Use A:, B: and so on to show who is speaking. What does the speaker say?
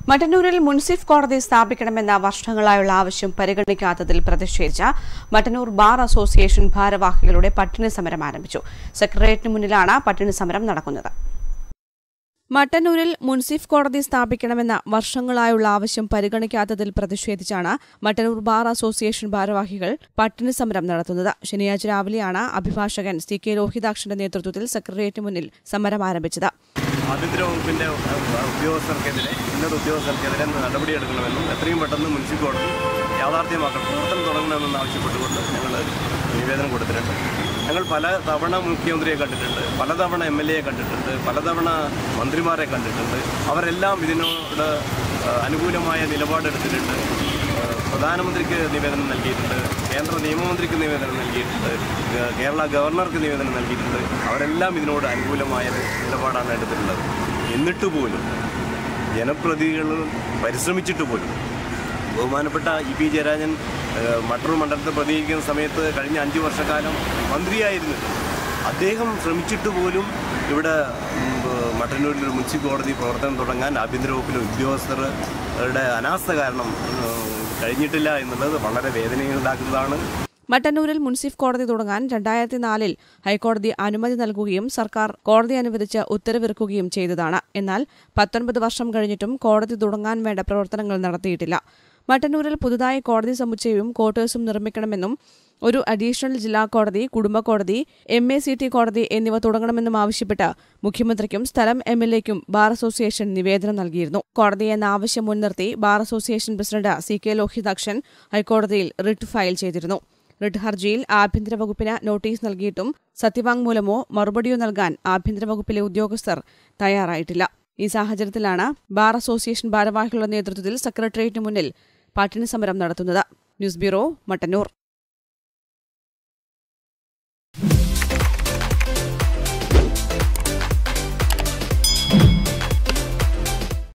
A: മട്ടന്നൂരിൽ മുൻസിഫ് കോടതി സ്ഥാപിക്കണമെന്ന വർഷങ്ങളായുള്ള ആവശ്യം പരിഗണിക്കാത്തതിൽ പ്രതിഷേധിച്ച മട്ടന്നൂർ ബാർ അസോസിയേഷൻ ഭാരവാഹികളുടെ പട്ടിണി സമരം ആരംഭിച്ചു സെക്രട്ടേറിയറ്റിന് മുന്നിലാണ് പട്ടിണി സമരം നടക്കുന്നത് മട്ടന്നൂരിൽ മുൻസിഫ് കോടതി സ്ഥാപിക്കണമെന്ന വർഷങ്ങളായുള്ള ആവശ്യം പരിഗണിക്കാത്തതിൽ പ്രതിഷേധിച്ചാണ് മട്ടന്നൂർ ബാർ അസോസിയേഷൻ ഭാരവാഹികൾ പട്ടിണി സമരം നടത്തുന്നത് ശനിയാഴ്ച രാവിലെയാണ് അഭിഭാഷകൻ സി കെ ലോഹിതാക്ഷന്റെ നേതൃത്വത്തിൽ സെക്രട്ടേറിയറ്റിന് മുന്നിൽ സമരം ആരംഭിച്ചത്
B: ആഭ്യന്തര വകുപ്പിൻ്റെ ഉദ്യോഗസ്ഥർക്കെതിരെ ഉന്നത ഉദ്യോഗസ്ഥർക്കെതിരെ നടപടിയെടുക്കണമെന്നും എത്രയും പെട്ടെന്ന് മുനിസിപ്പൽ കോടതി യാഥാർത്ഥ്യമാക്കണം പ്രവർത്തനം തുടങ്ങണമെന്ന് ആവശ്യപ്പെട്ടുകൊണ്ട് ഞങ്ങൾ നിവേദനം കൊടുത്തിട്ടുണ്ട് ഞങ്ങൾ പല തവണ മുഖ്യമന്ത്രിയെ കണ്ടിട്ടുണ്ട് പലതവണ എം എൽ എയെ കണ്ടിട്ടുണ്ട് പലതവണ മന്ത്രിമാരെ കണ്ടിട്ടുണ്ട് അവരെല്ലാം ഇതിനോട് ആ, അനുകൂലമായ നിലപാടെടുത്തിട്ടുണ്ട് ആ, പ്രധാനമന്ത്രിക്ക് നിവേദനം നൽകിയിട്ടുണ്ട് കേന്ദ്ര നിയമമന്ത്രിക്ക് നിവേദനം നൽകിയിട്ടുണ്ട് ഗ- കേരള ഗവർണർക്ക് നിവേദനം നൽകിയിട്ടുണ്ട് അവരെല്ലാം ഇതിനോട് അനുകൂലമായ ഒരു നിലപാടാണ് എടുത്തിട്ടുള്ളത് എന്നിട്ട് പോലും ജനപ്രതിനിധികൾ പരിശ്രമിച്ചിട്ട് പോലും ബഹുമാനപ്പെട്ട ഇ പി ജയരാജൻ ഏഹ്, മട്ടൂർ മണ്ഡലത്തെ പ്രതിനിധിക്കുന്ന സമയത്ത് കഴിഞ്ഞ അഞ്ച് വർഷക്കാലം മന്ത്രിയായിരുന്നു അദ്ദേഹം ശ്രമിച്ചിട്ട് പോലും ഇവിടെ ഉം, ഏഹ്, മട്ടന്നൂരിൽ ഒരു മുൻസിപ്പൽ കോടതി പ്രവർത്തനം തുടങ്ങാൻ ആഭ്യന്തര വകുപ്പിലെ ഉദ്യോഗസ്ഥരുടെ അനാസ്ഥ കാരണം ഏഹ്, കഴിഞ്ഞിട്ടില്ല എന്നുള്ളത് വളരെ വേദനയുണ്ടാക്കുന്നതാണ്
A: മട്ടന്നൂരിൽ മുൻസിഫ് കോടതി തുടങ്ങാൻ രണ്ടായിരത്തി നാലിൽ ഹൈക്കോടതി അനുമതി നൽകുകയും സർക്കാർ കോടതി അനുവദിച്ച് ഉത്തരവിറക്കുകയും ചെയ്തതാണ് എന്നാൽ പത്തൊൻപത് വർഷം കഴിഞ്ഞിട്ടും കോടതി തുടങ്ങാൻ വേണ്ട പ്രവർത്തനങ്ങൾ നടത്തിയിട്ടില്ല മട്ടന്നൂരിൽ പുതുതായി കോടതി സമുച്ചയവും ക്വാർട്ടേഴ്സും നിർമ്മിക്കണമെന്നും ഒരു അഡീഷണൽ ജില്ലാ കോടതി കുടുംബ കോടതി എം എ സി ടി കോടതി എന്നിവ തുടങ്ങണമെന്നും ആവശ്യപ്പെട്ട് മുഖ്യമന്ത്രിക്കും സ്ഥലം എം എൽ എക്കും ബാർ അസോസിയേഷൻ നിവേദനം നൽകിയിരുന്നു കോടതി എന്ന ആവശ്യം മുൻനിർത്തി bar association president C K Lohithakshan ഹൈക്കോടതിയിൽ റിട്ട് ഫയൽ ചെയ്തിരുന്നു റിട്ട് ഹർജിയിൽ ആഭ്യന്തര വകുപ്പിന് നോട്ടീസ് നൽകിയിട്ടും സത്യവാങ്മൂലമോ മറുപടിയോ നൽകാൻ ആഭ്യന്തര വകുപ്പിലെ ഉദ്യോഗസ്ഥർ തയ്യാറായിട്ടില്ല ഈ സാഹചര്യത്തിലാണ് ബാർ അസോസിയേഷൻ ഭാരവാഹികളുടെ നേതൃത്വത്തിൽ സെക്രട്ടേറിയറ്റിന് മുന്നിൽ പട്ടിണി സമരം നടത്തുന്നത് ന്യൂസ് ബ്യൂറോ മട്ടന്നൂർ